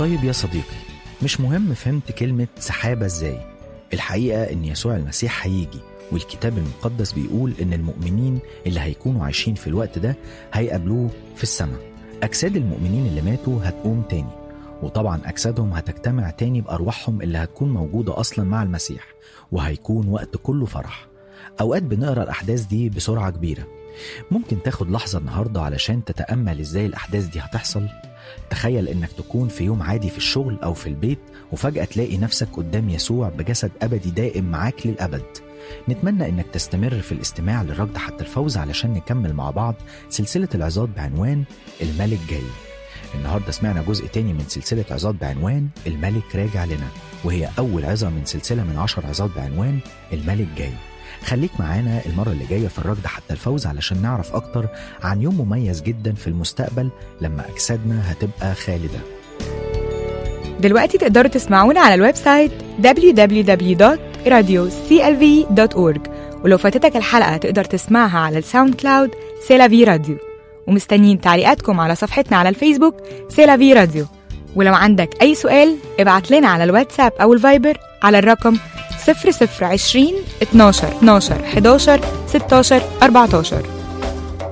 طيب يا صديقي مش مهم فهمت كلمة سحابة ازاي الحقيقة ان يسوع المسيح هيجي والكتاب المقدس بيقول ان المؤمنين اللي هيكونوا عايشين في الوقت ده هيقابلوه في السماء اجساد المؤمنين اللي ماتوا هتقوم تاني وطبعا اجسادهم هتجتمع تاني بارواحهم اللي هتكون موجودة اصلا مع المسيح وهيكون وقت كله فرح اوقات بنقرا الاحداث دي بسرعة كبيرة ممكن تاخد لحظة النهاردة علشان تتأمل ازاي الاحداث دي هتحصل تخيل انك تكون في يوم عادي في الشغل او في البيت وفجأة تلاقي نفسك قدام يسوع بجسد ابدي دائم معاك للابد نتمنى انك تستمر في الاستماع للركض حتى الفوز علشان نكمل مع بعض سلسلة العظات بعنوان الملك جاي النهاردة سمعنا جزء تاني من سلسلة عظات بعنوان الملك راجع لنا وهي أول عظة من سلسلة من عشر عظات بعنوان الملك جاي خليك معانا المرة اللي جاية في الركض حتى الفوز علشان نعرف أكتر عن يوم مميز جدا في المستقبل لما أجسادنا هتبقى خالدة دلوقتي تقدروا تسمعونا على الويب سايت www.radioclv.org ولو فاتتك الحلقة تقدر تسمعها على الساوند كلاود سيلافي راديو ومستنيين تعليقاتكم على صفحتنا على الفيسبوك سيلافي راديو ولو عندك أي سؤال ابعت لنا على الواتساب أو الفايبر على الرقم 0020 12 12 11 16 14